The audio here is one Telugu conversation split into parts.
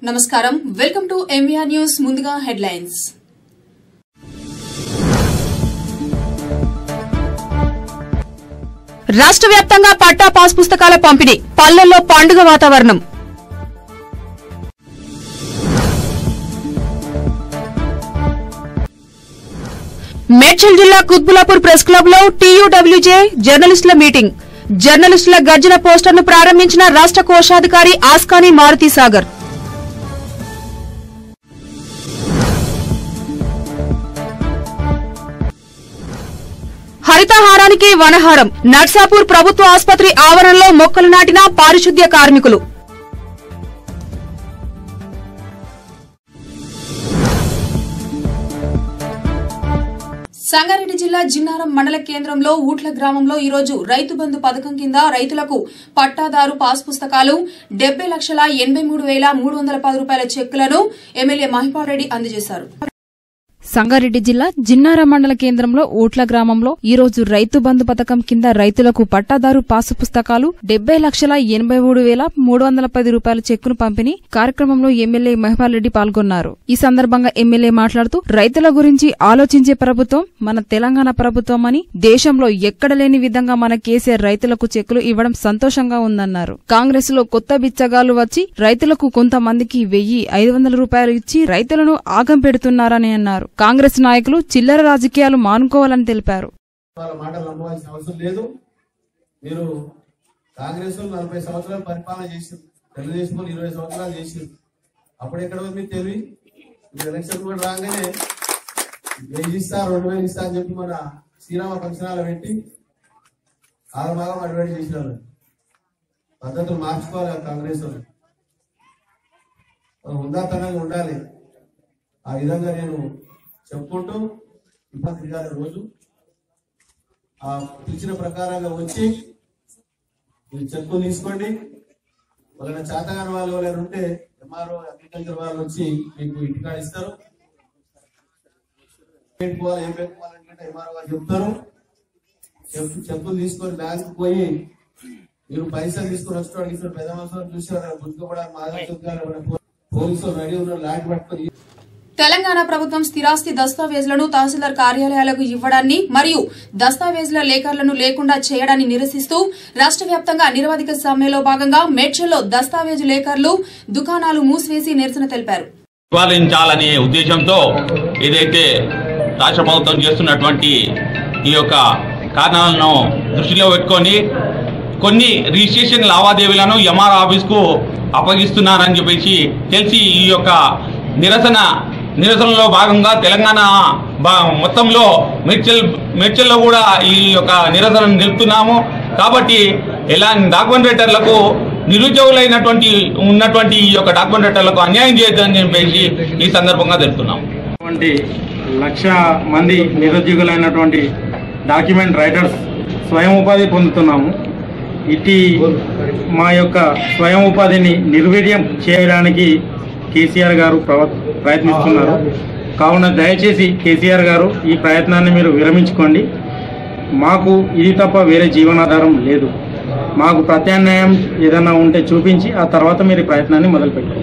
నమస్కారం వెల్కమ్ టు ఎంవీఆర్ న్యూస్ ముందుగా హెడ్లైన్స్ రాష్ట్ర వ్యాప్తంగా పట్టా పాస్ పుస్తకాల పంపిణీ పల్లెల్లో పండుగ వాతావరణం మేడ్చల్ జిల్లా కుత్బులాపూర్ ప్రెస్ క్లబ్ లో టీయూడబ్ల్యూజే జర్నలిస్టుల మీటింగ్ జర్నలిస్టుల గర్జన పోస్టర్ను ప్రారంభించిన రాష్ట్ర కోశాధికారి ఆస్కాని మారుతి సాగర్ హరితహారానికి వనహారం నర్సాపూర్ ప్రభుత్వ ఆసుపత్రి ఆవరణలో మొక్కలు నాటిన పారిశుద్ధ్య కార్మికులు సంగారెడ్డి జిల్లా జిన్నారం మండల కేంద్రంలో ఊట్ల గ్రామంలో ఈ రోజు రైతు బంధు పథకం కింద రైతులకు పట్టాదారు పాస్ పుస్తకాలు డెబ్బై లక్షల ఎనబై మూడు వేల మూడు వందల పది రూపాయల చెక్కులను ఎమ్మెల్యే మహిపాల్ రెడ్డి అందజేశారు సంగారెడ్డి జిల్లా జిన్నార మండల కేంద్రంలో ఓట్ల గ్రామంలో ఈ రోజు రైతు బంధు పథకం కింద రైతులకు పట్టాదారు పాసు పుస్తకాలు డెబ్బై లక్షల ఎనబై మూడు వేల మూడు వందల పది రూపాయల చెక్కును పంపిణీ కార్యక్రమంలో ఎమ్మెల్యే మహిపాల్ రెడ్డి పాల్గొన్నారు ఈ సందర్భంగా ఎమ్మెల్యే మాట్లాడుతూ రైతుల గురించి ఆలోచించే ప్రభుత్వం మన తెలంగాణ ప్రభుత్వం అని దేశంలో ఎక్కడ లేని విధంగా మన కేసీఆర్ రైతులకు చెక్కులు ఇవ్వడం సంతోషంగా ఉందన్నారు కాంగ్రెస్ లో కొత్త బిచ్చగాలు వచ్చి రైతులకు కొంతమందికి వెయ్యి ఐదు వందల రూపాయలు ఇచ్చి రైతులను ఆగం పెడుతున్నారని అన్నారు కాంగ్రెస్ నాయకులు చిల్లర రాజకీయాలు మానుకోవాలని తెలిపారు వాళ్ళ మాటలు నమ్మవలసిన అవసరం లేదు మీరు కాంగ్రెస్ వాళ్ళు నలభై సంవత్సరాలు పరిపాలన చేసింది తెలుగుదేశం వాళ్ళు ఇరవై సంవత్సరాలు చేసింది అప్పుడు ఎక్కడ ఉంది మీకు తెలివి ఇప్పుడు ఎలక్షన్ కూడా రాగానే వెయ్యి ఇస్తా రెండు వేలు ఇస్తా అని చెప్పి మన శ్రీరామ ఫంక్షనాలు పెట్టి ఆరు భాగం అడ్వైట్ చేసినారు పద్ధతులు మార్చుకోవాలి ఆ కాంగ్రెస్ వాళ్ళు మనం ఉందాతనంగా ఉండాలి ఆ విధంగా నేను చెప్పుకుంటూ ఇబ్బంది గారి రోజు ఆ పిలిచిన ప్రకారంగా వచ్చి మీరు చెక్కులు తీసుకోండి వాళ్ళ చేతగాని వాళ్ళు ఎవరైనా ఉంటే ఎంఆర్ఓ అగ్రికల్చర్ వాళ్ళు వచ్చి మీకు ఇంటికాడ ఇస్తారు పెట్టుకోవాలి ఏం పెట్టుకోవాలంటే ఎంఆర్ఓ గారు చెప్తారు చెప్పు చెప్పులు తీసుకొని బ్యాంకు పోయి మీరు పైసలు తీసుకొని వస్తాడు ఇక్కడ పెద్ద మనుషులు చూసారు గుర్తుపడాలి మాధవ్ పోలీసులు రెడీ ఉన్నారు లాంటి పట్టుకొని తెలంగాణ ప్రభుత్వం స్థిరాస్తి దస్తావేజులను తహసీల్దార్ కార్యాలయాలకు ఇవ్వడాన్ని మరియు దస్తావేజుల లేఖర్లను లేకుండా చేయడాన్ని నిరసిస్తూ రాష్ట్ర వ్యాప్తంగా నిరవధిక సమ్మెలో భాగంగా మేడ్చల్లో దస్తావేజు లేఖర్లు దుకాణాలు మూసివేసి నిరసన తెలిపారు నివారించాలనే ఉద్దేశంతో ఏదైతే రాష్ట్ర ప్రభుత్వం చేస్తున్నటువంటి ఈ యొక్క కారణాలను దృష్టిలో పెట్టుకొని కొన్ని రిజిస్ట్రేషన్ లావాదేవీలను ఎంఆర్ ఆఫీస్కు అప్పగిస్తున్నారని చెప్పేసి తెలిసి ఈ యొక్క నిరసన నిరసనలో భాగంగా తెలంగాణ బా- మొత్తంలో మేడ్చల్ మేడ్చల్లో కూడా ఈ యొక్క నిరసనను నిలుపుతున్నాము కాబట్టి ఎలా డాక్యుమెంటేటర్లకు నిరుద్యోగులైనటువంటి ఉన్నటువంటి ఈ యొక్క డాక్యుమెంటేటర్లకు అన్యాయం చేయొద్దని చెప్పేసి ఈ సందర్భంగా తెలుపుతున్నాము వంటి లక్ష మంది నిరుద్యోగులైనటువంటి డాక్యుమెంట్ రైటర్స్ స్వయం ఉపాధి పొందుతున్నాము ఇటీ మా యొక్క స్వయం ఉపాధిని నిర్వీర్యం చేయడానికి కేసీఆర్ గారు ప్రవ- ప్రయత్నిస్తున్నారు కావున దయచేసి కేసీఆర్ గారు ఈ ప్రయత్నాన్ని మీరు విరమించుకోండి మాకు ఇది తప్ప వేరే జీవనాధారం లేదు మాకు ప్రత్యామ్నాయం ఏదైనా ఉంటే చూపించి ఆ తర్వాత మీరు ఈ ప్రయత్నాన్ని మొదలుపెట్టారు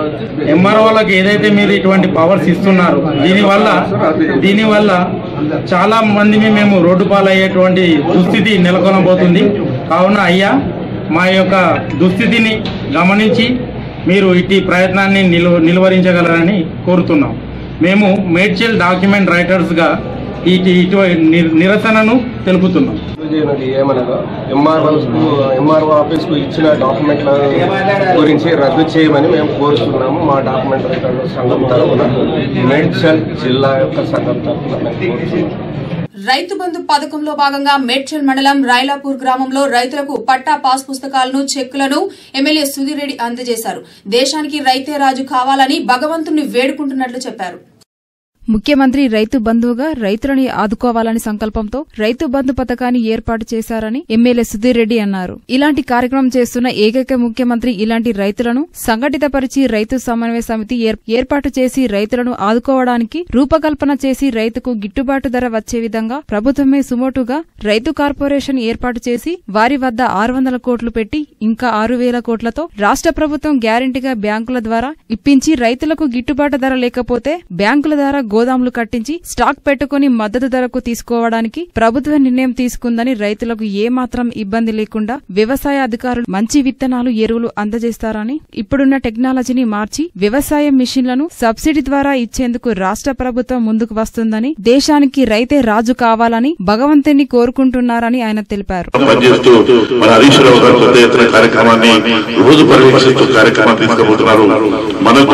ఎంఆర్ఓలకు ఏదైతే మీరు ఇటువంటి పవర్స్ ఇస్తున్నారు దీనివల్ల దీనివల్ల చాలా మందిని మేము రోడ్డు పాలయ్యేటువంటి దుస్థితి నెలకొనబోతుంది కావున అయ్యా మా యొక్క దుస్థితిని గమనించి మీరు ఇట్టి ప్రయత్నాన్ని నిలువ నిలువరించగలరని కోరుతున్నాం మేము మేడ్చల్ డాక్యుమెంట్ రైటర్స్గా ఇటు ఇటు నిర్- నిరసనను తెలుపుతున్నాం చేయనది ఏమనగా ఎంఆర్ఓస్కు ఎంఆర్ఓ ఆఫీస్కు ఇచ్చిన డాక్యుమెంట్ల గురించి రద్దు చేయమని మేము కోరుతున్నాము మా డాక్యుమెంట్ రైటర్ల సంఘం తరఫున మేడ్చల్ జిల్లా యొక్క సంఘం తరఫున మేము కోరుతున్నాము రైతు బంధు పథకంలో భాగంగా మేడ్చల్ మండలం రాయలాపూర్ గ్రామంలో రైతులకు పట్టా పాస్ పుస్తకాలను చెక్కులను ఎమ్మెల్యే సుధీర్ రెడ్డి అందజేశారు దేశానికి రైతే రాజు కావాలని భగవంతుణ్ణి వేడుకుంటున్నట్లు చెప్పారు ముఖ్యమంత్రి రైతు బంధువుగా రైతులని ఆదుకోవాలని సంకల్పంతో రైతు బంధు పథకాన్ని ఏర్పాటు చేశారని ఎమ్మెల్యే సుధీర్ రెడ్డి అన్నారు ఇలాంటి కార్యక్రమం చేస్తున్న ఏకైక ముఖ్యమంత్రి ఇలాంటి రైతులను సంఘటితపరిచి రైతు సమన్వయ సమితి ఏర్- ఏర్పాటు చేసి రైతులను ఆదుకోవడానికి రూపకల్పన చేసి రైతుకు గిట్టుబాటు ధర వచ్చే విధంగా ప్రభుత్వమే సుమోటుగా రైతు కార్పొరేషన్ ఏర్పాటు చేసి వారి వద్ద ఆరు వందల కోట్లు పెట్టి ఇంకా ఆరు వేల కోట్లతో రాష్ట్ర ప్రభుత్వం గ్యారంటీగా బ్యాంకుల ద్వారా ఇప్పించి రైతులకు గిట్టుబాటు ధర లేకపోతే బ్యాంకుల ద్వారా గోదాములు కట్టించి స్టాక్ పెట్టుకుని మద్దతు ధరకు తీసుకోవడానికి ప్రభుత్వం నిర్ణయం తీసుకుందని రైతులకు ఏమాత్రం ఇబ్బంది లేకుండా వ్యవసాయ అధికారులు మంచి విత్తనాలు ఎరువులు అందజేస్తారని ఇప్పుడున్న టెక్నాలజీని మార్చి వ్యవసాయ మిషన్లను సబ్సిడీ ద్వారా ఇచ్చేందుకు రాష్ట్ర ప్రభుత్వం ముందుకు వస్తుందని దేశానికి రైతే రాజు కావాలని భగవంతుని కోరుకుంటున్నారని ఆయన తెలిపారు పనిచేస్తూ మన హరీష్ రావు గారు పెద్ద ఎత్తున కార్యక్రమాన్ని రోజు పర్యవేక్షిస్తూ కార్యక్రమాన్ని తీసుకుపోతున్నారు మనకు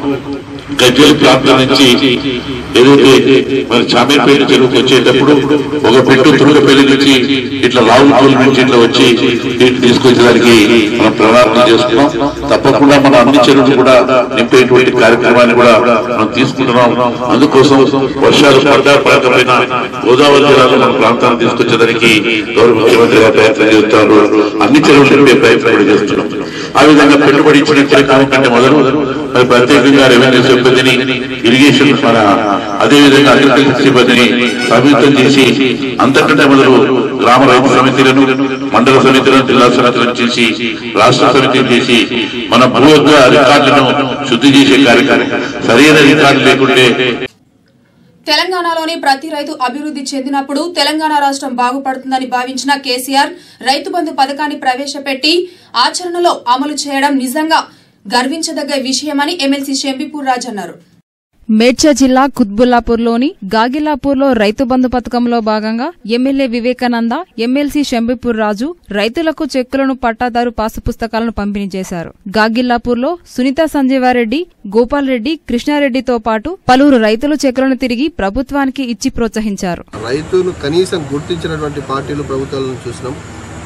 గజ్జల ప్రాంతం నుంచి ఏదైతే మన చామేపేట చెరువుకు వచ్చేటప్పుడు ఒక పెట్టు తురుగపల్లి నుంచి ఇట్లా రావులపల్లి నుంచి ఇట్లా వచ్చి నీటి తీసుకొచ్చేదానికి మనం ప్రణాళిక చేసుకున్నాం తప్పకుండా మన అన్ని చెరువులు కూడా నింపేటువంటి కార్యక్రమాన్ని కూడా మనం తీసుకుంటున్నాం అందుకోసం వర్షాలు పడ్డా పడకపోయినా గోదావరి జిల్లాలో మన ప్రాంతాన్ని తీసుకొచ్చేదానికి గౌరవ ముఖ్యమంత్రి గారు ప్రయత్నం చేస్తున్నారు అన్ని చెరువులు నింపే ప్రయత్నం కూడా చేస్తున్నాం ఆ విధంగా పెట్టుబడి ఇచ్చిన కార్యక్రమం కంటే మొదలు మరి ప్రత్యేకంగా రెవెన్యూ సిబ్బందిని ఇరిగేషన్ మన అదే విధంగా అగ్రికల్చర్ సిబ్బందిని అభివృద్ధి చేసి అంతకంటే మొదలు గ్రామ రైతు సమితిలను మండల సమితులను జిల్లా సమితులను చేసి రాష్ట్ర సమితిని చేసి మన భూ యొక్క రికార్డులను శుద్ధి చేసే కార్యక్రమం సరైన రికార్డు లేకుంటే తెలంగాణలోని ప్రతి రైతు అభివృద్ధి చెందినప్పుడు తెలంగాణ రాష్ట్రం బాగుపడుతుందని భావించిన కేసీఆర్ రైతు బంధు పథకాన్ని ప్రవేశపెట్టి ఆచరణలో అమలు చేయడం నిజంగా గర్వించదగ్గ విషయమని ఎమ్మెల్సీ షెంబిపూర్ రాజ్ అన్నారు మేడ్చల్ జిల్లా కుత్బుల్లాపూర్లోని గాగిల్లాపూర్లో రైతు బంధు పథకంలో భాగంగా ఎమ్మెల్యే వివేకానంద ఎమ్మెల్సీ శంబిపూర్ రాజు రైతులకు చెక్కులను పట్టాదారు పాసు పుస్తకాలను పంపిణీ చేశారు గాగిల్లాపూర్లో సునీత సంజీవారెడ్డి గోపాల్ రెడ్డి కృష్ణారెడ్డితో పాటు పలువురు రైతులు చెక్కులను తిరిగి ప్రభుత్వానికి ఇచ్చి ప్రోత్సహించారు రైతును కనీసం గుర్తించినటువంటి పార్టీలు ప్రభుత్వాలను చూసినాం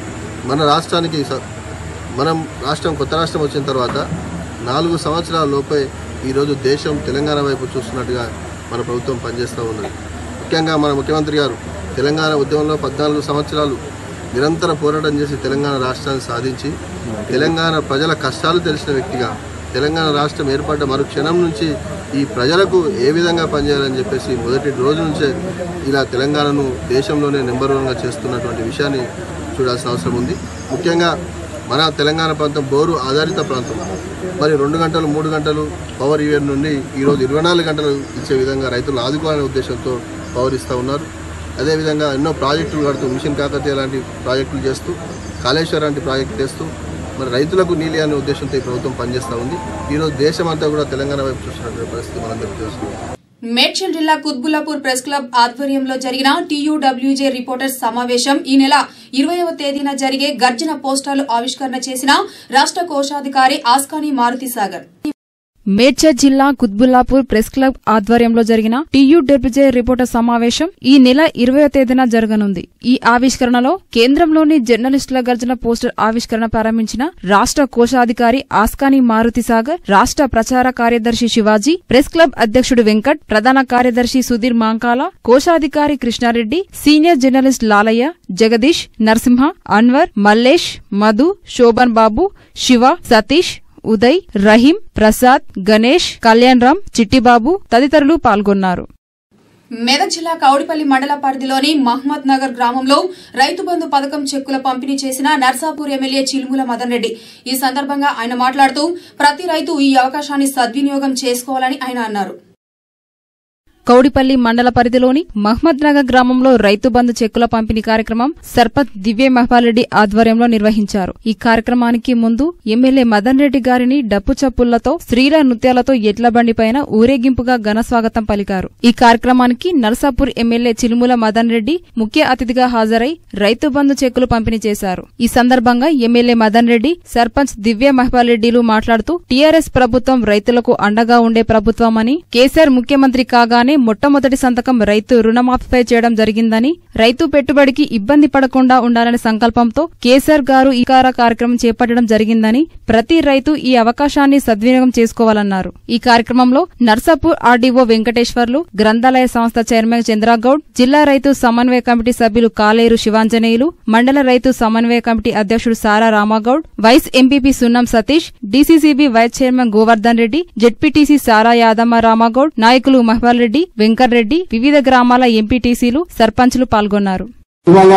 మన రాష్ట్రానికి స- మనం రాష్ట్రం కొత్త రాష్ట్రం వచ్చిన తర్వాత నాలుగు సంవత్సరాల లోపే ఈరోజు దేశం తెలంగాణ వైపు చూస్తున్నట్టుగా మన ప్రభుత్వం పనిచేస్తూ ఉన్నది ముఖ్యంగా మన ముఖ్యమంత్రి గారు తెలంగాణ ఉద్యమంలో పద్నాలుగు సంవత్సరాలు నిరంతర పోరాటం చేసి తెలంగాణ రాష్ట్రాన్ని సాధించి తెలంగాణ ప్రజల కష్టాలు తెలిసిన వ్యక్తిగా తెలంగాణ రాష్ట్రం ఏర్పడ్డ మరు క్షణం నుంచి ఈ ప్రజలకు ఏ విధంగా పనిచేయాలని చెప్పేసి మొదటి రోజు నుంచే ఇలా తెలంగాణను దేశంలోనే నెంబర్ వన్గా చేస్తున్నటువంటి విషయాన్ని చూడాల్సిన అవసరం ఉంది ముఖ్యంగా మన తెలంగాణ ప్రాంతం బోరు ఆధారిత ప్రాంతం మరి రెండు గంటలు మూడు గంటలు పవర్ ఈవెంట్ నుండి ఈరోజు ఇరవై నాలుగు గంటలు ఇచ్చే విధంగా రైతులు ఆదుకోవాలనే ఉద్దేశంతో పవర్ ఇస్తూ ఉన్నారు అదేవిధంగా ఎన్నో ప్రాజెక్టులు కడుతూ మిషన్ కాకతీయ లాంటి ప్రాజెక్టులు చేస్తూ కాళేశ్వరం లాంటి ప్రాజెక్టు చేస్తూ మరి రైతులకు నీళ్ళు అనే ఉద్దేశంతో ఈ ప్రభుత్వం పనిచేస్తూ ఉంది ఈరోజు దేశం అంతా కూడా తెలంగాణ వైపు చూస్తున్నటువంటి పరిస్థితి మనందరికీ తెలుస్తుంది మేడ్చల్ జిల్లా కుత్బుల్లాపూర్ ప్రెస్ క్లబ్ ఆధ్వర్యంలో జరిగిన టీయూడబ్ల్యూజే రిపోర్టర్స్ సమావేశం ఈ నెల ఇరవైవ తేదీన జరిగే గర్జన పోస్టర్లు ఆవిష్కరణ చేసిన రాష్ట్ర కోశాధికారి ఆస్కాని మారుతి సాగర్ మేడ్చల్ జిల్లా కుత్బుల్లాపూర్ ప్రెస్ క్లబ్ ఆధ్వర్యంలో జరిగిన టీయూడబ్ల్యూజే రిపోర్టర్ సమావేశం ఈ నెల ఇరవై తేదీన జరగనుంది ఈ ఆవిష్కరణలో కేంద్రంలోని జర్నలిస్టుల గర్జన పోస్టర్ ఆవిష్కరణ ప్రారంభించిన రాష్ట్ర కోశాధికారి ఆస్కాని మారుతి సాగర్ రాష్ట్ర ప్రచార కార్యదర్శి శివాజీ ప్రెస్ క్లబ్ అధ్యక్షుడు వెంకట్ ప్రధాన కార్యదర్శి సుధీర్ మాంకాల కోశాధికారి కృష్ణారెడ్డి సీనియర్ జర్నలిస్ట్ లాలయ్య జగదీష్ నరసింహ అన్వర్ మల్లేష్ మధు శోభన్ బాబు శివ సతీష్ ఉదయ్ రహీం ప్రసాద్ గణేష్ కళ్యాణ్ రామ్ చిట్టిబాబు తదితరులు పాల్గొన్నారు మెదక్ జిల్లా కౌడిపల్లి మండల పరిధిలోని మహ్మద్ నగర్ గ్రామంలో రైతు బంధు పథకం చెక్కుల పంపిణీ చేసిన నర్సాపూర్ ఎమ్మెల్యే చిలుముల మదన్ రెడ్డి ఈ సందర్భంగా ఆయన మాట్లాడుతూ ప్రతి రైతు ఈ అవకాశాన్ని సద్వినియోగం చేసుకోవాలని ఆయన అన్నారు కౌడిపల్లి మండల పరిధిలోని మహ్మద్ నగర్ గ్రామంలో రైతు బంధు చెక్కుల పంపిణీ కార్యక్రమం సర్పంచ్ దివ్య మహపాల్రెడ్డి ఆధ్వర్యంలో నిర్వహించారు ఈ కార్యక్రమానికి ముందు ఎమ్మెల్యే మదన్ రెడ్డి గారిని డప్పు చప్పుళ్లతో స్త్రీల నృత్యాలతో ఎడ్ల బండిపైన ఊరేగింపుగా ఘన స్వాగతం పలికారు ఈ కార్యక్రమానికి నర్సాపూర్ ఎమ్మెల్యే చిలుముల మదన్ రెడ్డి ముఖ్య అతిథిగా హాజరై రైతు బంధు చెక్కులు పంపిణీ చేశారు ఈ సందర్భంగా ఎమ్మెల్యే మదన్ రెడ్డి సర్పంచ్ దివ్య మహపాల్రెడ్డిలు మాట్లాడుతూ టీఆర్ఎస్ ప్రభుత్వం రైతులకు అండగా ఉండే ప్రభుత్వమని కేసీఆర్ ముఖ్యమంత్రి కాగానే మొట్టమొదటి సంతకం రైతు రుణమాఫీపై చేయడం జరిగిందని రైతు పెట్టుబడికి ఇబ్బంది పడకుండా ఉండాలనే సంకల్పంతో కేసీఆర్ గారు ఈ కార కార్యక్రమం చేపట్టడం జరిగిందని ప్రతి రైతు ఈ అవకాశాన్ని సద్వినియోగం చేసుకోవాలన్నారు ఈ కార్యక్రమంలో నర్సాపూర్ ఆర్డీఓ వెంకటేశ్వర్లు గ్రంథాలయ సంస్థ చైర్మన్ చంద్రగౌడ్ జిల్లా రైతు సమన్వయ కమిటీ సభ్యులు కాలేరు శివాంజనేయులు మండల రైతు సమన్వయ కమిటీ అధ్యక్షుడు సారా Rama Goud vice MPP Sunnam Satish DCCB vice chairman Govardhan Reddy ZPTC Sara Yadamma Ramagoud నాయకులు మహిపాల్ రెడ్డి వెంకటరెడ్డి వివిధ గ్రామాల ఎంపీటీసీలు సర్పంచ్లు పాల్గొన్నారు ఇవాళ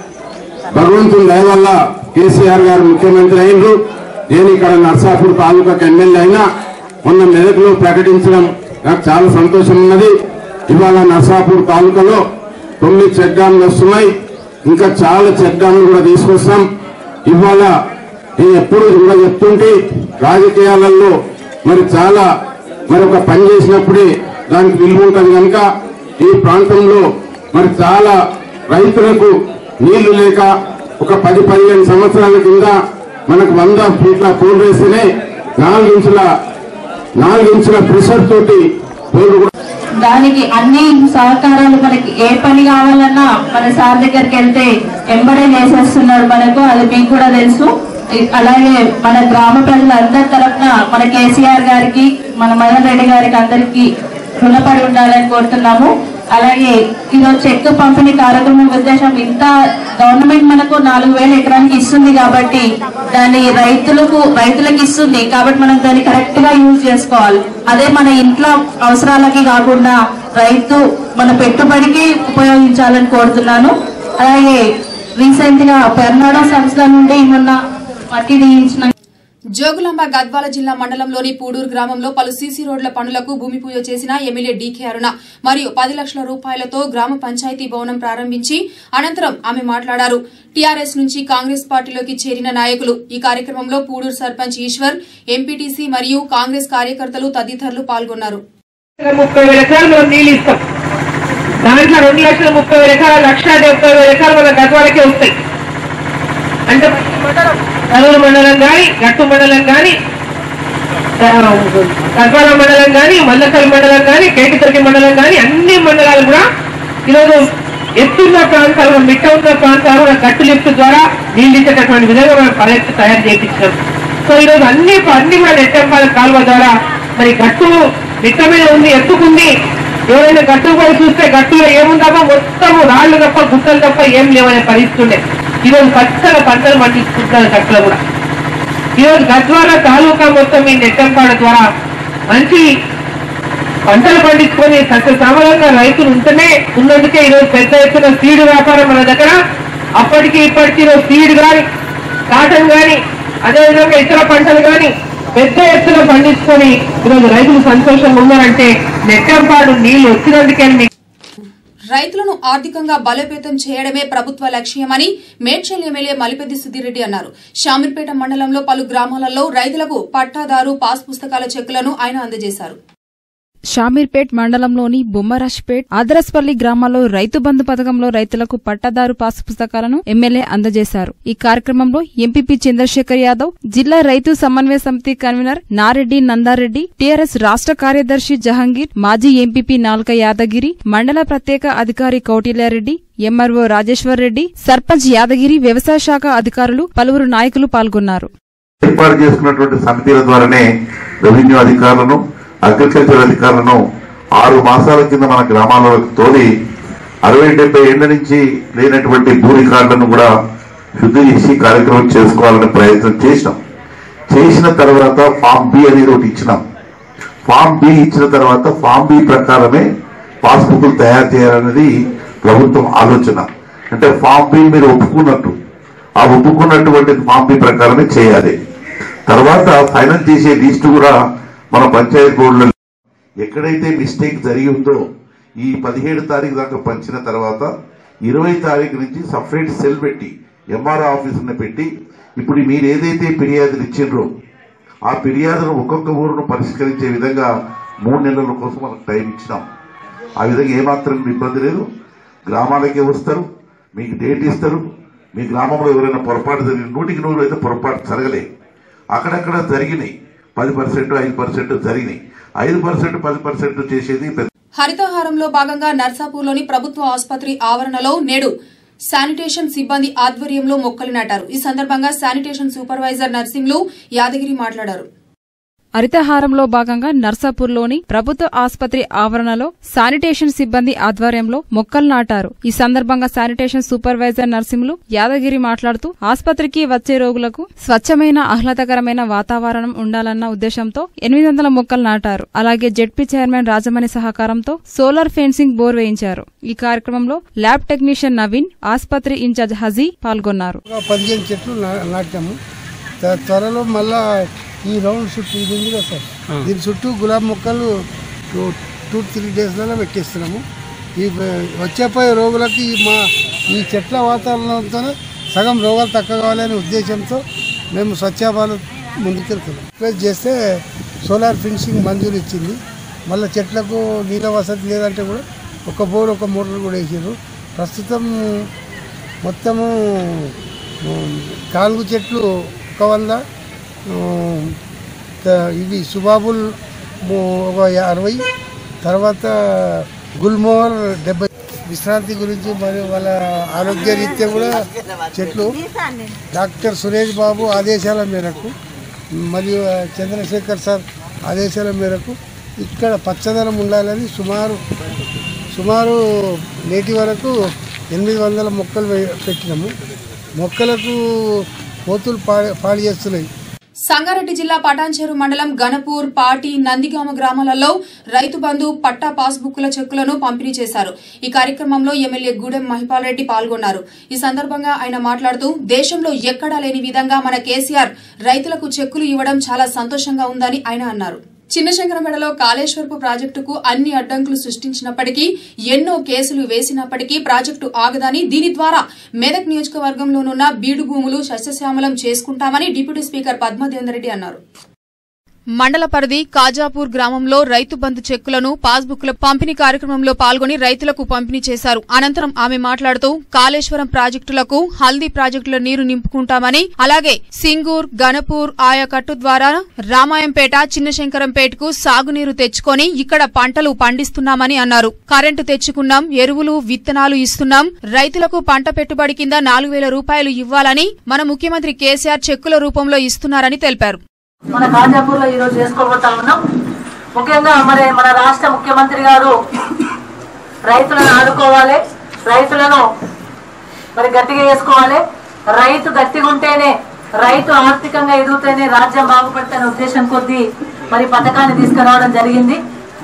భగవంతుని దయ వల్ల కేసీఆర్ గారు ముఖ్యమంత్రి అయినరు నేను ఇక్కడ నర్సాపూర్ తాలూకాకు ఎమ్మెల్యే అయినా మొన్న మెదక్లో ప్రకటించడం నాకు చాలా సంతోషం ఉన్నది ఇవాళ నర్సాపూర్ తాలూకాలో తొమ్మిది చెక్ డ్యామ్లు వస్తున్నాయి ఇంకా చాలా చెక్ డ్యామ్లు కూడా తీసుకొస్తాం ఇవాళ నేను ఎప్పుడు కూడా చెప్తుంటే రాజకీయాలలో మరి చాలా మరి ఒక పని చేసినప్పుడే దానికి విలువ ఉంటుంది కనుక ఈ ప్రాంతంలో మరి చాలా రైతులకు నీళ్లు లేక ఒక పది పదిహేను సంవత్సరాల కింద మనకు వంద ఫీట్ల పోల్ వేస్తేనే నాలుగు ఇంచుల నాలుగు ఇంచుల ప్రెషర్ తోటి పోలు కూడా దానికి అన్ని సహకారాలు మనకి ఏ పని కావాలన్నా మన సార్ దగ్గరికి వెళ్తే ఎంబడే చేసేస్తున్నారు మనకు అది మీకు కూడా తెలుసు ఇ- అలాగే మన గ్రామ ప్రజలందరి తరఫున మన కేసీఆర్ గారికి మన మదన్ రెడ్డి గారికి అందరికి రుణపడి ఉండాలని కోరుతున్నాము అలాగే ఈరోజు చెక్ పంపిణీ కార్యక్రమం ఉద్దేశం ఇంత గవర్నమెంట్ మనకు నాలుగు వేల ఎకరానికి ఇస్తుంది కాబట్టి దాన్ని రైతులకు రైతులకు ఇస్తుంది కాబట్టి మనం దాన్ని కరెక్ట్ గా యూజ్ చేసుకోవాలి అదే మన ఇంట్లో అవసరాలకి కాకుండా రైతు మన పెట్టుబడికి ఉపయోగించాలని కోరుతున్నాను అలాగే రీసెంట్ గా పెర్నాడో సంస్థ నుండి మొన్న మట్టి తీయించిన జోగులాంబ గద్వాల జిల్లా మండలంలోని పూడూరు గ్రామంలో పలు సీసీ రోడ్ల పనులకు భూమి పూజ చేసిన ఎమ్మెల్యే డీకే అరుణ మరియు పది లక్షల రూపాయలతో గ్రామ పంచాయతీ భవనం ప్రారంభించి అనంతరం ఆమె మాట్లాడారు టీఆర్ఎస్ నుంచి కాంగ్రెస్ పార్టీలోకి చేరిన నాయకులు ఈ కార్యక్రమంలో పూడూరు సర్పంచ్ ఈశ్వర్ ఎంపీటీసీ మరియు కాంగ్రెస్ కార్యకర్తలు తదితరులు పాల్గొన్నారు ముప్పై వేల ఎకరాలు మనం నీళ్ళు ఇస్తాం దాంట్లో రెండు లక్షల ముప్పై వేల ఎకరాలు లక్ష డెబ్బై వేల ఎకరాలు మన గద్వాలకే వస్తాయి అంటే కరూరు మండలం కానీ గట్టు మండలం కానీ గద్వాల మండలం కానీ మల్లకల్ మండలం కానీ కేటితర్కి మండలం కానీ అన్ని మండలాలు కూడా ఈరోజు ఎత్తున్న ప్రాంతాలు మిట్ట ఉన్న ప్రాంతాలు కూడా గట్టు లిఫ్ట్ ద్వారా నీళ్ళు ఇచ్చేటటువంటి విధంగా మనం ప్రాజెక్ట్ తయారు చేయించాం సో ఈరోజు అన్ని అన్ని కూడా నెట్టంపాల కాలువ ద్వారా మరి గట్టు మిట్ట మీద ఉంది ఎత్తుకుంది ఎవరైనా గట్టు పోయి చూస్తే గట్టులో ఏముందామో మొత్తము రాళ్ళు తప్ప గుట్టలు తప్ప ఏం లేవనే పరిస్థితి ఉండే ఈరోజు పచ్చగా పంటలు పండించుకుంటున్నారు గట్టులో కూడా ఈరోజు గద్వాల తాలూకా మొత్తం ఈ నెట్టంపాడ ద్వారా మంచి పంటలు పండించుకొని సస్యశ్యామలంగా రైతులు ఉంటేనే ఉన్నందుకే ఈరోజు పెద్ద ఎత్తున సీడ్ వ్యాపారం మన దగ్గర అప్పటికి ఇప్పటికి ఈరోజు సీడ్ కానీ కాటన్ కానీ అదేవిధంగా ఇతర పంటలు కానీ పెద్ద ఎత్తున పండించుకొని ఈరోజు రైతులు సంతోషంగా ఉన్నారంటే నెట్టంపాడు నీళ్లు వచ్చినందుకే మీకు రైతులను ఆర్థికంగా బలోపేతం చేయడమే ప్రభుత్వ లక్ష్యమని మేడ్చల్ ఎమ్మెల్యే మలిపెద్ది సుధీరెడ్డి అన్నారు షామీర్పేట మండలంలో పలు గ్రామాలలో రైతులకు పట్టాదారు పాస్ పుస్తకాల చెక్కులను ఆయన అందజేశారు షామీర్పేట్ మండలంలోని బొమ్మరాజ్పేట్ ఆదరస్పల్లి గ్రామాల్లో రైతు బంధు పథకంలో రైతులకు పట్టాదారు పాసు పుస్తకాలను ఎమ్మెల్యే అందజేశారు ఈ కార్యక్రమంలో ఎంపీపీ చంద్రశేఖర్ యాదవ్ జిల్లా రైతు సమన్వయ సమితి కన్వీనర్ నారెడ్డి నందారెడ్డి టీఆర్ఎస్ రాష్ట్ర కార్యదర్శి జహంగీర్ మాజీ ఎంపీపీ నాల్క యాదగిరి మండల ప్రత్యేక అధికారి కౌటిల్యారెడ్డి ఎంఆర్ఓ రాజేశ్వర్ రెడ్డి సర్పంచ్ యాదగిరి వ్యవసాయ శాఖ అధికారులు పలువురు నాయకులు పాల్గొన్నారు ఏర్పాటు చేసుకున్నటువంటి సమితిల ద్వారానే రెవెన్యూ అధికారులను అగ్రికల్చర్ అధికారులను ఆరు మాసాల కింద మన గ్రామాలకు తోలి అరవై డెబ్బై ఏళ్ల నుంచి లేనటువంటి భూ రికార్డులను కూడా శుద్ధి చేసి కార్యక్రమం చేసుకోవాలనే ప్రయత్నం చేసినాం చేసిన తర్వాత ఫామ్ బి అనేది ఒకటి ఇచ్చినాం ఫామ్ బి ఇచ్చిన తర్వాత ఫామ్ బి ప్రకారమే పాస్బుక్లు తయారు చేయాలనేది ప్రభుత్వం ఆలోచన అంటే ఫామ్ బి మీరు ఒప్పుకున్నట్టు ఆ ఒప్పుకున్నటువంటి ఫామ్ బి ప్రకారమే చేయాలి తర్వాత ఫైనల్ చేసే లిస్టు కూడా మన పంచాయత్ బోర్డులో ఎక్కడైతే మిస్టేక్ జరిగి ఉందో ఈ పదిహేడు తారీఖు దాకా పంచిన తర్వాత ఇరవై తారీఖు నుంచి సపరేట్ సెల్ పెట్టి ఎంఆర్ఓ ఆఫీసుని పెట్టి ఇప్పుడు మీరు ఏదైతే ఫిర్యాదులు ఇచ్చిండ్రో ఆ ఫిర్యాదును ఒక్కొక్క ఊరును పరిష్కరించే విధంగా మూడు నెలల కోసం మనకు టైం ఇచ్చినాం ఆ విధంగా ఏమాత్రం ఇబ్బంది లేదు గ్రామాలకే వస్తారు మీకు డేట్ ఇస్తారు మీ గ్రామంలో ఎవరైనా పొరపాటు జరిగిన నూటికి నూరు అయితే పొరపాటు జరగలే అక్కడక్కడ జరిగినాయి పది పర్సెంట్ ఐదు పర్సెంట్ జరిగినాయి ఐదు పర్సెంట్ పది పర్సెంట్ చేసేది పెద్ద హరితహారంలో భాగంగా నర్సాపూర్లోని ప్రభుత్వ ఆసుపత్రి ఆవరణలో నేడు శానిటేషన్ సిబ్బంది ఆధ్వర్యంలో మొక్కలు నాటారు ఈ సందర్భంగా శానిటేషన్ సూపర్వైజర్ నర్సింహులు యాదగిరి మాట్లాడారు హరితహారంలో భాగంగా నర్సాపూర్లోని ప్రభుత్వ ఆసుపత్రి ఆవరణలో శానిటేషన్ సిబ్బంది ఆధ్వర్యంలో మొక్కలు నాటారు ఈ సందర్భంగా శానిటేషన్ సూపర్వైజర్ నర్సింహులు యాదగిరి మాట్లాడుతూ ఆసుపత్రికి వచ్చే రోగులకు స్వచ్ఛమైన ఆహ్లాదకరమైన వాతావరణం ఉండాలన్న ఉద్దేశంతో ఎనిమిది వందల మొక్కలు నాటారు అలాగే జెడ్పీ చైర్మన్ రాజమణి సహకారంతో సోలార్ ఫెన్సింగ్ బోర్ వేయించారు ఈ కార్యక్రమంలో ల్యాబ్ టెక్నీషియన్ నవీన్ ఆసుపత్రి ఇన్ఛార్జ్ హజీ పాల్గొన్నారు ఒక పదిహేను చెట్లు నా- నాటాము త- త్వరలో మళ్ళా ఈ రౌండ్ చుట్టూ ఇది ఉంది కదా సార్ దీని చుట్టూ గులాబీ మొక్కలు టూ టూ త్రీ డేస్లలో పెట్టేస్తున్నాము ఈ బ- వచ్చేపోయే రోగులకి ఈ మా ఈ చెట్ల వాతావరణంతోనే సగం రోగాలు తక్కువ కావాలనే ఉద్దేశంతో మేము స్వచ్ఛ భారత్ ముందుకెళ్తున్నాం రిక్వెస్ట్ చేస్తే సోలార్ ఫినిషింగ్ మంజూరు ఇచ్చింది మళ్ళీ చెట్లకు నీళ్ళ వసతి లేదంటే కూడా ఒక బోర్ ఒక మోటార్ కూడా వేసారు ప్రస్తుతం మొత్తము ఉమ్, కాలుగు చెట్లు ఒక వంద ఉమ్, త- ఇవి సుబాబుల్ ము- ఒక యా- అరవై తర్వాత గుల్మోహర్ డెబ్బై విశ్రాంతి గురించి మరియు వాళ్ళ ఆరోగ్య రీత్యా కూడా చెట్లు డాక్టర్ సురేష్ బాబు ఆదేశాల మేరకు మరియు చంద్రశేఖర్ సార్ ఆదేశాల మేరకు ఇక్కడ పచ్చదనం ఉండాలని సుమారు సుమారు నేటి వరకు ఎనిమిది వందల మొక్కలు వే- పెట్టినాము మొక్కలకు కోతులు పాడు పాడు చేస్తున్నాయి సంగారెడ్డి జిల్లా పటాన్చెరు మండలం గణపూర్ పాటి నందిగామ గ్రామాలలో రైతు బంధు పట్టా పాస్బుక్ల చెక్కులను పంపిణీ చేశారు ఈ కార్యక్రమంలో ఎమ్మెల్యే గూడెం మహిపాల్ రెడ్డి పాల్గొన్నారు ఈ సందర్భంగా ఆయన మాట్లాడుతూ దేశంలో ఎక్కడా లేని విధంగా మన కేసీఆర్ రైతులకు చెక్కులు ఇవ్వడం చాలా సంతోషంగా ఉందని ఆయన అన్నారు చిన్నశంకరమెడలో కాళేశ్వరపు ప్రాజెక్టుకు అన్ని అడ్డంకులు సృష్టించినప్పటికీ ఎన్నో కేసులు వేసినప్పటికీ ప్రాజెక్టు ఆగదని దీని ద్వారా మెదక్ నియోజకవర్గంలోనున్న బీడు భూములు సస్యశ్యామలం చేసుకుంటామని డిప్యూటీ స్పీకర్ పద్మదేందర్ రెడ్డి అన్నారు మండల పరిధి కాజాపూర్ గ్రామంలో రైతు బంధు చెక్కులను పాస్బుక్ల పంపిణీ కార్యక్రమంలో పాల్గొని రైతులకు పంపిణీ చేశారు అనంతరం ఆమె మాట్లాడుతూ కాళేశ్వరం ప్రాజెక్టులకు హల్దీ ప్రాజెక్టుల నీరు నింపుకుంటామని అలాగే సింగూర్ గణపూర్ ఆయకట్టు ద్వారా రామాయంపేట చిన్నశంకరంపేటకు సాగునీరు తెచ్చుకొని ఇక్కడ పంటలు పండిస్తున్నామని అన్నారు కరెంటు తెచ్చుకున్నాం ఎరువులు విత్తనాలు ఇస్తున్నాం రైతులకు పంట పెట్టుబడి కింద నాలుగు వేల రూపాయలు ఇవ్వాలని మన ముఖ్యమంత్రి కేసీఆర్ చెక్కుల రూపంలో ఇస్తున్నారని తెలిపారు మన కాజాపూర్ లో ఈరోజు చేసుకోబోతా ఉన్నాం ముఖ్యంగా మరి మన రాష్ట్ర ముఖ్యమంత్రి గారు రైతులను ఆదుకోవాలి రైతులను మరి గట్టిగా చేసుకోవాలి రైతు గట్టిగా ఉంటేనే రైతు ఆర్థికంగా ఎదుగుతేనే రాజ్యం బాగుపడుతున్న ఉద్దేశం కొద్దీ మరి పథకాన్ని తీసుకురావడం జరిగింది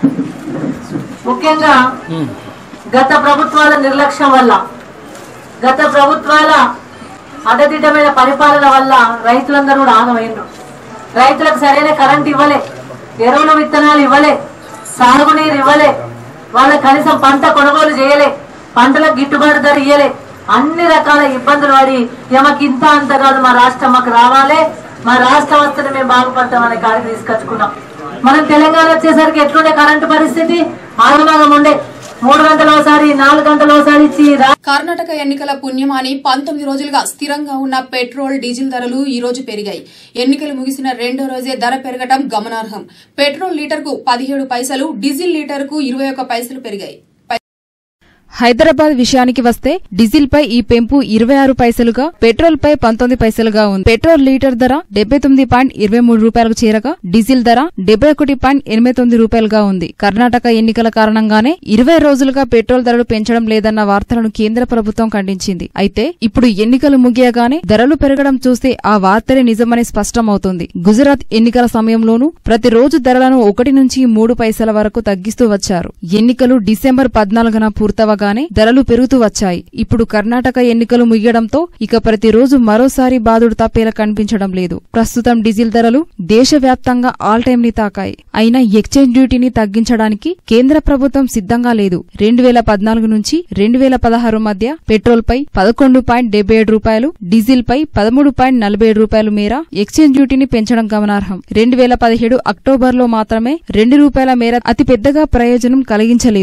ముఖ్యంగా గత ప్రభుత్వాల నిర్లక్ష్యం వల్ల గత ప్రభుత్వాల అడదిడ్డమైన పరిపాలన వల్ల రైతులందరూ కూడా ఆగమైండ్రు రైతులకు సరైన కరెంట్ ఇవ్వలే ఎరువులు విత్తనాలు ఇవ్వలే సాగునీరు ఇవ్వలే వాళ్ళ కనీసం పంట కొనుగోలు చేయలే పంటలకు గిట్టుబాటు ధర ఇయ్యలే అన్ని రకాల ఇబ్బందులు పడి ఇక మాకు ఇంత అంత కాదు మా రాష్ట్రం మాకు రావాలి మా రాష్ట్రం వస్తే మేము బాగుపడతామనే కాడికి తీసుకొచ్చుకున్నాం మనం తెలంగాణ వచ్చేసరికి ఎట్లుండే కరెంటు పరిస్థితి ఆగమాగం ఉండే మూడు గంటల ఒకసారి నాలుగు గంటల ఒకసారి ఇచ్చి రా- కర్ణాటక ఎన్నికల పుణ్యమాని పంతొమ్మిది రోజులుగా స్థిరంగా ఉన్న పెట్రోల్ డీజిల్ ధరలు ఈ రోజు పెరిగాయి ఎన్నికలు ముగిసిన రెండో రోజే ధర పెరగడం గమనార్హం పెట్రోల్ లీటర్కు పదిహేడు పైసలు డీజిల్ లీటర్కు ఇరవై ఒక్క పైసలు పెరిగాయి హైదరాబాద్ విషయానికి వస్తే డీజిల్ పై ఈ పెంపు ఇరవై ఆరు పైసలుగా పెట్రోల్ పై పంతొమ్మిది పైసలుగా ఉంది పెట్రోల్ లీటర్ ధర డెబ్బై తొమ్మిది పాయింట్ ఇరవై మూడు రూపాయలకు చేరగా డీజిల్ ధర డెబ్బై ఒకటి పాయింట్ ఎనభై తొమ్మిది రూపాయలుగా ఉంది కర్ణాటక ఎన్నికల కారణంగానే ఇరవై రోజులుగా పెట్రోల్ ధరలు పెంచడం లేదన్న వార్తలను కేంద్ర ప్రభుత్వం ఖండించింది అయితే ఇప్పుడు ఎన్నికలు ముగియగానే ధరలు పెరగడం చూస్తే ఆ వార్తలే నిజమని స్పష్టమవుతుంది గుజరాత్ ఎన్నికల సమయంలోనూ ప్రతిరోజు ధరలను ఒకటి నుంచి మూడు పైసల వరకు తగ్గిస్తూ వచ్చారు ఎన్నికలు డిసెంబర్ పద్నాలుగున పూర్తవగానే ధరలు పెరుగుతూ వచ్చాయి ఇప్పుడు కర్ణాటక ఎన్నికలు ముగియడంతో ఇక ప్రతిరోజు మరోసారి బాధుడు తప్పేలా కనిపించడం లేదు ప్రస్తుతం డీజిల్ ధరలు దేశవ్యాప్తంగా ఆల్ టైమ్ ని తాకాయి అయినా ఎక్స్చేంజ్ డ్యూటీని తగ్గించడానికి కేంద్ర ప్రభుత్వం సిద్ధంగా లేదు రెండు వేల పద్నాలుగు నుంచి రెండు వేల పదహారు మధ్య పెట్రోల్ పై పదకొండు పాయింట్ డెబ్బై ఏడు రూపాయలు డీజిల్ పై పదమూడు పాయింట్ నలభై ఏడు రూపాయలు మేర ఎక్స్చేంజ్ డ్యూటీని పెంచడం గమనార్హం రెండు వేల పదిహేడు అక్టోబర్లో మాత్రమే రెండు రూపాయల మేర అతి పెద్దగా ప్రయోజనం కలిగించలేదు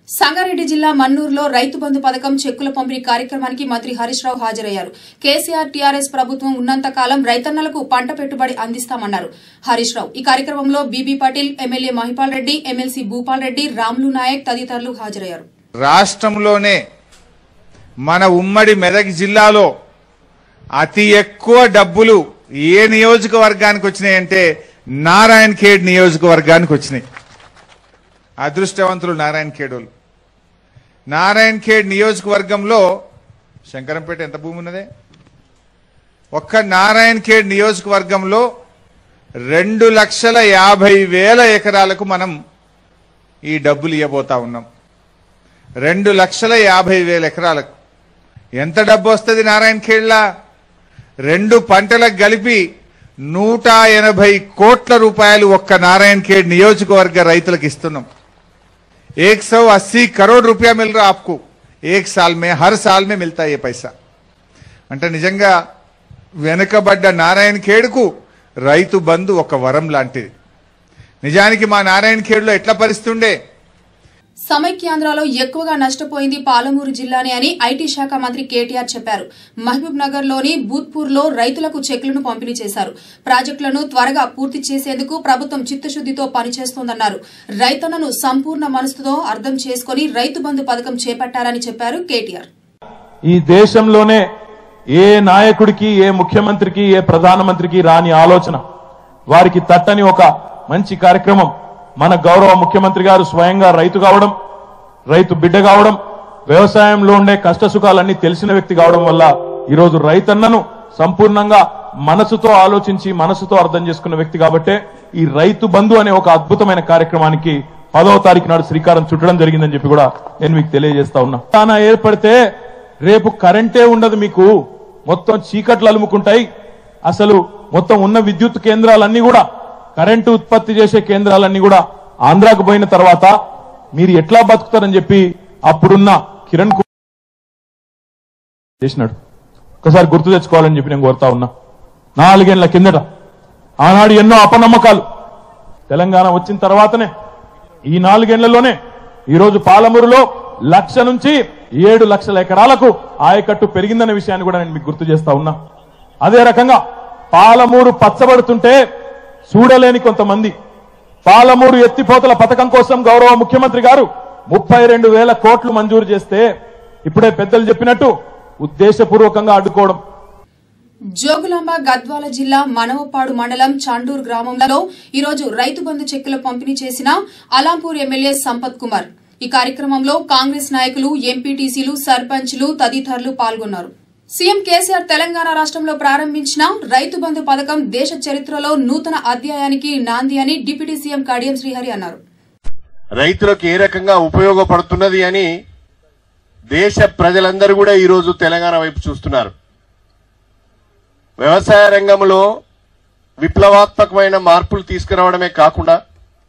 సంగారెడ్డి జిల్లా మన్నూరులో రైతు బంధు పథకం చెక్కుల పంపిణీ కార్యక్రమానికి మంత్రి హరీష్ రావు హాజరయ్యారు కేసీఆర్ టీఆర్ఎస్ ప్రభుత్వం ఉన్నంతకాలం రైతన్నలకు పంట పెట్టుబడి అందిస్తామన్నారు హరీష్ రావు ఈ కార్యక్రమంలో BB Patil MLA Mahipal Reddy MLC Bhupal Reddy Ramulu Naik తదితరులు హాజరయ్యారు రాష్ట్రంలోనే మన ఉమ్మడి మెదక్ జిల్లాలో అతి ఎక్కువ డబ్బులు ఏ నియోజకవర్గానికి వచ్చినాయంటే నారాయణ ఖేడ్ నియోజకవర్గానికి వచ్చినాయి అదృష్టవంతులు నారాయణ ఖేడోళ్ళు నారాయణ ఖేడ్ నియోజకవర్గంలో శంకరంపేట ఎంత భూమి ఉన్నదే ఒక్క నారాయణ ఖేడ్ నియోజకవర్గంలో రెండు లక్షల యాభై వేల ఎకరాలకు మనం ఈ డబ్బులు ఇవ్వబోతా ఉన్నాం రెండు లక్షల యాభై వేల ఎకరాలకు ఎంత డబ్బు వస్తుంది నారాయణ ఖేడ్లా రెండు పంటలకు కలిపి నూట ఎనభై కోట్ల రూపాయలు ఒక్క నారాయణ ఖేడ్ నియోజకవర్గ రైతులకు ఇస్తున్నాం एक सौ अस्सी करोड़ रुपया मिल रहा आपको एक साल में हर साल में मिलता है ये पैसा అంటే నిజంగా వెనుకబడ్డ నారాయణ ఖేడ్కు రైతు బంధు ఒక వరం లాంటిది నిజానికి మా నారాయణ ఖేడ్లో ఎట్లా పరిస్థితి ఉండే సమైక్యాంధ్రలో ఎక్కువగా నష్టపోయింది పాలమూరు జిల్లానే అని ఐటీ శాఖ మంత్రి కేటీఆర్ చెప్పారు మహబూబ్ నగర్ లోని బూత్పూర్ లో రైతులకు చెక్లను పంపిణీ చేశారు ప్రాజెక్టులను త్వరగా పూర్తి చేసేందుకు ప్రభుత్వం చిత్తశుద్దితో పనిచేస్తోందన్నారు రైతన్నను సంపూర్ణ మనసుతో అర్థం చేసుకుని రైతు బంధు పథకం చేపట్టారని చెప్పారు కేటీఆర్ ఈ దేశంలోనే ఏ నాయకుడికి ఏ ముఖ్యమంత్రికి ఏ ప్రధానమంత్రికి రాని ఆలోచన వారికి తట్టని ఒక మంచి కార్యక్రమం మన గౌరవ ముఖ్యమంత్రి గారు స్వయంగా రైతు కావడం రైతు బిడ్డ కావడం వ్యవసాయంలో ఉండే కష్ట సుఖాలన్నీ తెలిసిన వ్యక్తి కావడం వల్ల ఈరోజు రైతన్నను సంపూర్ణంగా మనసుతో ఆలోచించి మనసుతో అర్థం చేసుకున్న వ్యక్తి కాబట్టే ఈ రైతు బంధు అనే ఒక అద్భుతమైన కార్యక్రమానికి పదవ తారీఖు నాడు శ్రీకారం చుట్టడం జరిగిందని చెప్పి కూడా నేను మీకు తెలియజేస్తా ఉన్నా తానా ఏర్పడితే రేపు కరెంటే ఉండదు మీకు మొత్తం చీకట్లు అలుముకుంటాయి అసలు మొత్తం ఉన్న విద్యుత్ కేంద్రాలన్నీ కూడా కరెంటు ఉత్పత్తి చేసే కేంద్రాలన్నీ కూడా ఆంధ్రాకు పోయిన తర్వాత మీరు ఎట్లా బతుకుతారని చెప్పి అప్పుడున్న కిరణ్ కుమార్ చేసినాడు ఒకసారి గుర్తు తెచ్చుకోవాలని చెప్పి నేను కోరుతా ఉన్నా నాలుగేళ్ల కిందట ఆనాడు ఎన్నో అపనమ్మకాలు తెలంగాణ వచ్చిన తర్వాతనే ఈ నాలుగేళ్లలోనే ఈరోజు పాలమూరులో లక్ష నుంచి ఏడు లక్షల ఎకరాలకు ఆయకట్టు పెరిగిందనే విషయాన్ని కూడా నేను మీకు గుర్తు చేస్తా ఉన్నా అదే రకంగా పాలమూరు పచ్చబడుతుంటే చూడలేని కొంతమంది పాలమూరు ఎత్తిపోతల పథకం కోసం గౌరవ ముఖ్యమంత్రి గారు ముప్పై రెండు వేల కోట్లు మంజూరు చేస్తే ఇప్పుడే పెద్దలు చెప్పినట్టు ఉద్దేశపూర్వకంగా అడ్డుకోవడం జోగులాంబ గద్వాల జిల్లా మనవపాడు మండలం చాండూర్ గ్రామంలో ఈరోజు రైతు బంధు చెక్కుల పంపిణీ చేసిన అలాంపూర్ ఎమ్మెల్యే సంపత్ కుమార్ ఈ కార్యక్రమంలో కాంగ్రెస్ నాయకులు ఎంపీటీసీలు సర్పంచ్లు తదితరులు పాల్గొన్నారు సీఎం కేసీఆర్ తెలంగాణ రాష్ట్రంలో ప్రారంభించిన రైతు బంధు పథకం దేశ చరిత్రలో నూతన అధ్యాయానికి నాంది అని డిప్యూటీ సీఎం కడియం శ్రీహరి అన్నారు రైతులకు ఏ రకంగా ఉపయోగపడుతున్నది అని దేశ ప్రజలందరూ కూడా ఈరోజు తెలంగాణ వైపు చూస్తున్నారు వ్యవసాయ రంగంలో విప్లవాత్మకమైన మార్పులు తీసుకురావడమే కాకుండా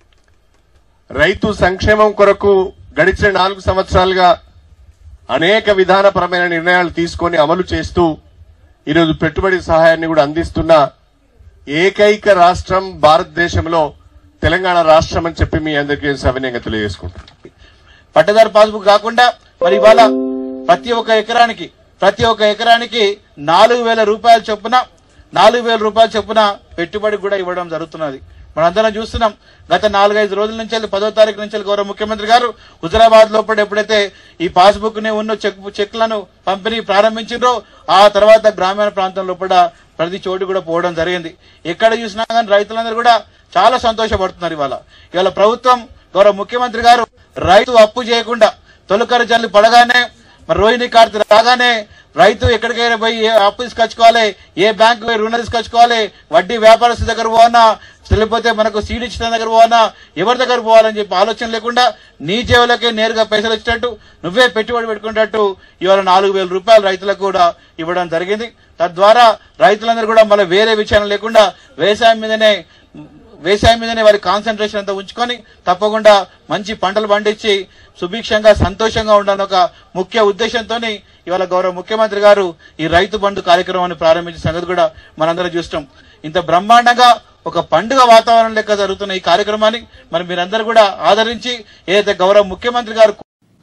రైతు సంక్షేమం కొరకు గడిచిన నాలుగు సంవత్సరాలుగా అనేక విధానపరమైన నిర్ణయాలు తీసుకొని అమలు చేస్తూ ఈరోజు పెట్టుబడి సహాయాన్ని కూడా అందిస్తున్న ఏకైక రాష్ట్రం భారతదేశంలో తెలంగాణ రాష్ట్రం అని చెప్పి మీ అందరికీ సవినయంగా తెలియజేసుకుంటాను పట్టదారు పాస్బుక్ కాకుండా మరి ఇవాళ ప్రతి ఒక్క ఎకరానికి ప్రతి ఒక్క ఎకరానికి నాలుగు వేల రూపాయల చొప్పున నాలుగు వేల రూపాయల చొప్పున పెట్టుబడి కూడా ఇవ్వడం జరుగుతున్నది మనందరం చూస్తున్నాం గత నాలుగైదు రోజుల నుంచి వెళ్ళి పదో తారీఖు నుంచి వెళ్ళి గౌరవ ముఖ్యమంత్రి గారు హుజరాబాద్ లోపల ఎప్పుడైతే ఈ పాస్బుక్ ని ఉన్న చెక్ చెక్లను పంపిణీ ప్రారంభించిండ్రో ఆ తర్వాత గ్రామీణ ప్రాంతం లోపల ప్రతి చోటు కూడా పోవడం జరిగింది ఎక్కడ చూసినా కానీ రైతులందరూ కూడా చాలా సంతోషపడుతున్నారు ఇవాళ ఇవాళ ప్రభుత్వం గౌరవ ముఖ్యమంత్రి గారు రైతు అప్పు చేయకుండా తొలకరి జల్లు పడగానే మరి రోహిణి కార్తె రాగానే రైతు ఎక్కడికైనా పోయి ఏ అప్పు తీసుకొచ్చుకోవాలి ఏ బ్యాంకు పోయి రుణం తీసుకొచ్చుకోవాలి వడ్డీ వ్యాపారస్తు దగ్గర పోవన్నా లేకపోతే మనకు సీడ్ ఇచ్చిన దగ్గర పోవన్నా ఎవరి దగ్గర పోవాలని చెప్పి ఆలోచన లేకుండా నీ జేబులకే నేరుగా పైసలు ఇచ్చినట్టు నువ్వే పెట్టుబడి పెట్టుకున్నట్టు ఇవాళ నాలుగు వేల రూపాయలు రైతులకు కూడా ఇవ్వడం జరిగింది తద్వారా రైతులందరూ కూడా మళ్ళీ వేరే విషయం లేకుండా వ్యవసాయం మీదనే వ్యవసాయం మీదనే వారి కాన్సన్ట్రేషన్ అంతా ఉంచుకొని తప్పకుండా మంచి పంటలు పండించి సుభిక్షంగా సంతోషంగా ఉండాలని ఒక ముఖ్య ఉద్దేశంతో ఇవాళ గౌరవ ముఖ్యమంత్రి గారు ఈ రైతు బంధు కార్యక్రమాన్ని ప్రారంభించిన సంగతి కూడా మనందరం చూస్తాం ఇంత బ్రహ్మాండంగా ఒక పండుగ వాతావరణం లెక్క జరుగుతున్న ఈ కార్యక్రమాన్ని మరి మీరందరూ కూడా ఆదరించి ఏదైతే గౌరవ ముఖ్యమంత్రి గారు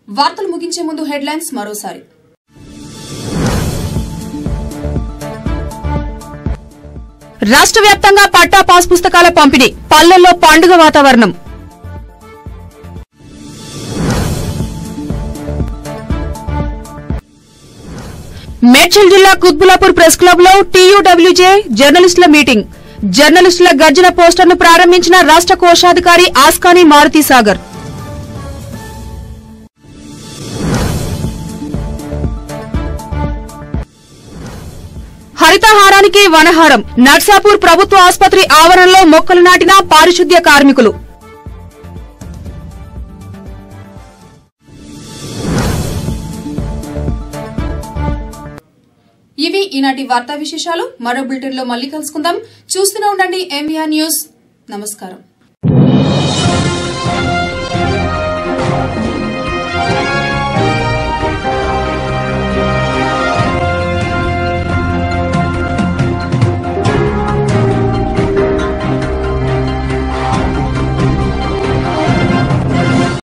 వార్తలు ముగించే ముందు హెడ్లైన్స్ మరోసారి రాష్ట్ర వ్యాప్తంగా పట్టా పాస్ పుస్తకాల పంపిణీ పల్లెల్లో పండుగ వాతావరణం మేడ్చల్ జిల్లా కుత్బులాపూర్ ప్రెస్ క్లబ్ లో టీయూడబ్ల్యూజే జర్నలిస్టుల మీటింగ్ జర్నలిస్టుల గర్జన పోస్టర్ను ప్రారంభించిన రాష్ట్ర కోశాధికారి ఆస్కాని మారుతి సాగర్ హరితహారానికి వనహారం నర్సాపూర్ ప్రభుత్వ ఆసుపత్రి ఆవరణలో మొక్కలు నాటిన పారిశుద్ధ్య కార్మికులు ఇవి ఈనాటి వార్తా విశేషాలు మరో బులెటిన్ లో మళ్ళీ కలుసుకుందాం చూస్తూనే ఉండండి ఎంవీఆర్ న్యూస్ నమస్కారం